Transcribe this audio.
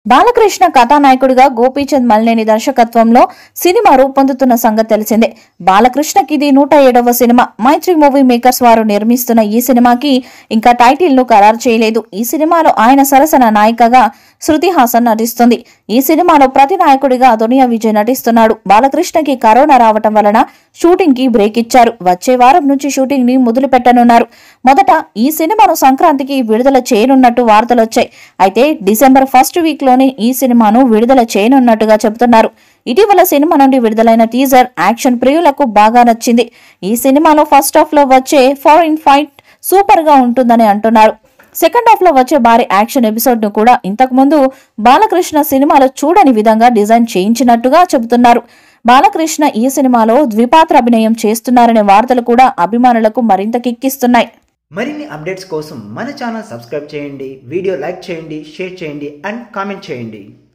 బాలకృష్ణ కథానాయకుడిగా గోపీచంద్ మల్నేని దర్శకత్వంలో సినిమా రూపొందుతున్న సంగతి తెలిసిందే బాలకృష్ణకి ఇది నూట ఏడవ సినిమా మైత్రి మూవీ మేకర్స్ వారు నిర్మిస్తున్న ఈ సినిమాకి ఇంకా టైటిల్ ను ఖరారు చేయలేదు ఈ సినిమాలో ఆయన సరసన నాయికగా శృతి హాసన్ నటిస్తుంది ఈ సినిమాలో ప్రతి నాయకుడిగా దునియా విజయ్ నటిస్తున్నాడు బాలకృష్ణకి కరోనా రావటం వలన షూటింగ్ కి బ్రేక్ ఇచ్చారు వచ్చే వారం నుంచి షూటింగ్ ని మొదలు పెట్టనున్నారు మొదట ఈ సినిమాను సంక్రాంతికి విడుదల చేయనున్నట్టు వార్తలు వచ్చాయి అయితే డిసెంబర్ ఫస్ట్ వీక్ లోనే ఈ సినిమాను విడుదల చేయనున్నట్టుగా చెబుతున్నారు ఇటీవల సినిమా నుండి విడుదలైన టీజర్ యాక్షన్ ప్రియులకు బాగా నచ్చింది ఈ సినిమాలో ఫస్ట్ హాఫ్ లో వచ్చే ఫారిన్ ఫైట్ సూపర్ గా ఉంటుందని అంటున్నారు సెకండ్ హాఫ్ లో వచ్చే భారీ యాక్షన్ ఎపిసోడ్ ను కూడా ఇంతకు ముందు బాలకృష్ణ సినిమాలో చూడని విధంగా డిజైన్ చేయించినట్టుగా చెబుతున్నారు బాలకృష్ణ ఈ సినిమాలో ద్విపాత్ర అభినయం చేస్తున్నారనే వార్తలు కూడా అభిమానులకు మరింత కిక్కిస్తున్నాయి మరిన్ని అప్డేట్స్ కోసం మన ఛానల్ సబ్స్క్రైబ్ చేయండి వీడియో లైక్ చేయండి షేర్ చేయండి అండ్ కామెంట్ చేయండి